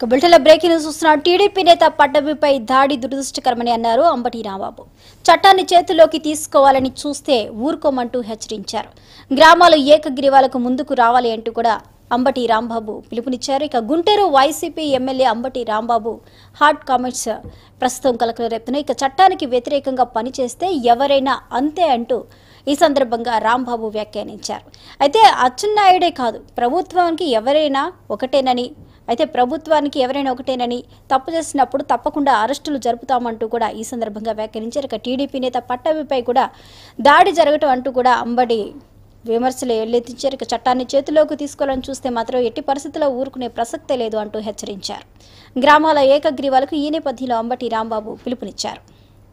ఇక బులెటిన్లో breaking news చూస్తున్న టీడీపీ నేత పట్టభిపై దాడి దురదృష్టకరమని అన్నారు అంబటి రాంబాబు చట్టాన్ని చేతుల్లోకి తీసుకోవాలని చూస్తే ఊరుకోమంటూ హెచ్చరించారు గ్రామాలు ఏకగ్రీవాలకు ముందుకు రావాలి అంటూ కూడా అంబటి రాంబాబు పిలుపునిచ్చారు ఇక Guntur YCP MLA Ambati Rambabu hot comments ప్రస్తుతం కలకలు రేపుతున్నాయి ఇక చట్టానికి వ్యతిరేకంగా పనిచేస్తే ఎవరైనా అంతే అంటూ ఈ సందర్భంగా రాంబాబు వ్యాఖ్యానించారు అయితే అచ్చెన్నాయుడే కాదు ప్రభుత్వానికి ఎవరైనా ఒకటేనని అయితే ప్రభుత్వానికి ఎవరైనా ఒకటేనని తప్పు చేసినప్పుడు తప్పకుండా అరెస్టులు జరుపుతామంటూ కూడా ఈ సందర్భంగా వ్యాఖ్యానించారు ఇక టీడీపీ నేత పట్టవిపై కూడా దాడి జరగటం అంటూ కూడా అంబడి విమర్శలు ఎల్లెత్తించారు ఇక చట్టాన్ని చేతిలోకి తీసుకోవాలని చూస్తే మాత్రం ఎట్టి పరిస్థితుల్లో ఊరుకునే ప్రసక్తే లేదు అంటూ హెచ్చరించారు గ్రామాల ఏకగ్రీవాలకు ఈ నేపథ్యంలో అంబటి రాంబాబు పిలుపునిచ్చారు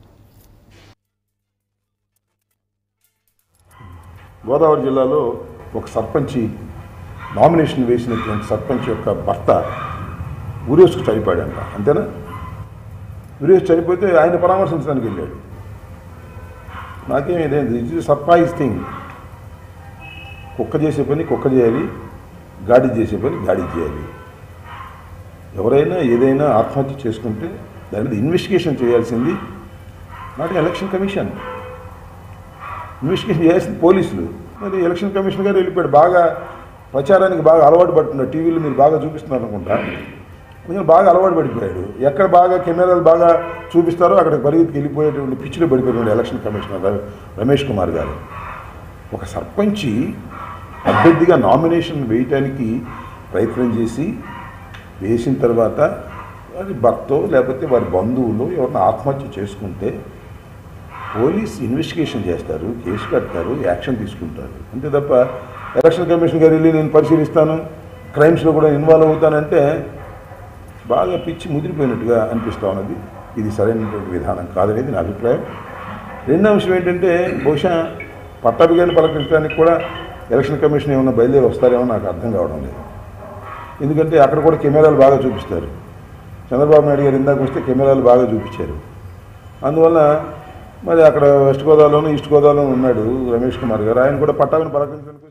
గోదావరి జిల్లాలో ఒక సర్పంచి నామినేషన్ వేసినటువంటి సర్పంచ్ యొక్క భర్త ఉరేసుకు చనిపోయాడంట అంతేనా ఉరేసు చనిపోతే ఆయన పరామర్శించడానికి వెళ్ళాడు నాకేం ఇదేంటి ఇట్ ఇస్ సర్ప్రైజ్ థింగ్ కుక్క చేసే పని కుక్క చేయాలి గాడి చేసే పని గాడి చేయాలి ఎవరైనా ఏదైనా ఆత్మహత్య చేసుకుంటే దాని మీద ఇన్వెస్టిగేషన్ చేయాల్సింది నాట్ ఎలక్షన్ కమిషన్ ఇన్వెస్టిగేషన్ చేయాల్సింది పోలీసులు మరి ఎలక్షన్ కమిషన్ గారు వెళ్ళిపోయాడు బాగా ప్రచారానికి బాగా అలవాటు పడుతున్నారు టీవీలో మీరు బాగా చూపిస్తున్నారు అనుకుంటా కొంచెం బాగా అలవాటు పడిపోయాడు ఎక్కడ బాగా కెమెరాలు బాగా చూపిస్తారో అక్కడ పరిగెత్తికి వెళ్ళిపోయేటువంటి పిచ్చిలో పడిపోయినాడు ఎలక్షన్ కమిషనర్ ర- రమేష్ కుమార్ గారు ఒక సర్పంచి అభ్యర్థిగా నామినేషన్ వేయటానికి ప్రయత్నం చేసి వేసిన తర్వాత వారి భర్తో లేకపోతే వారి బంధువులు ఎవరిని ఆత్మహత్య చేసుకుంటే పోలీస్ ఇన్వెస్టిగేషన్ చేస్తారు కేసు కడతారు యాక్షన్ తీసుకుంటారు అంతే తప్ప ఎలక్షన్ కమిషన్ గారు వెళ్ళి నేను పరిశీలిస్తాను క్రైమ్స్లో కూడా ఇన్వాల్వ్ అవుతానంటే బాగా పిచ్చి ముదిరిపోయినట్టుగా అనిపిస్తూ ఉన్నది ఇది సరైనటువంటి విధానం కాదనేది నా అభిప్రాయం రెండో అంశం ఏంటంటే బహుశా పట్టాభిగారిని పలకరించడానికి కూడా ఎలక్షన్ కమిషన్ ఏమన్నా బయలుదేరి వస్తారేమో నాకు అర్థం కావడం లేదు ఎందుకంటే అక్కడ కూడా కెమెరాలు బాగా చూపిస్తారు చంద్రబాబు నాయుడు గారు ఇందాక వస్తే కెమెరాలు బాగా చూపించారు అందువల్ల మరి అక్కడ వెస్ట్ గోదావరిలోను ఈస్ట్ గోదావరిలోనూ ఉన్నాడు రమేష్ కుమార్ గారు ఆయన కూడా పట్టాభిని పలకరించడానికి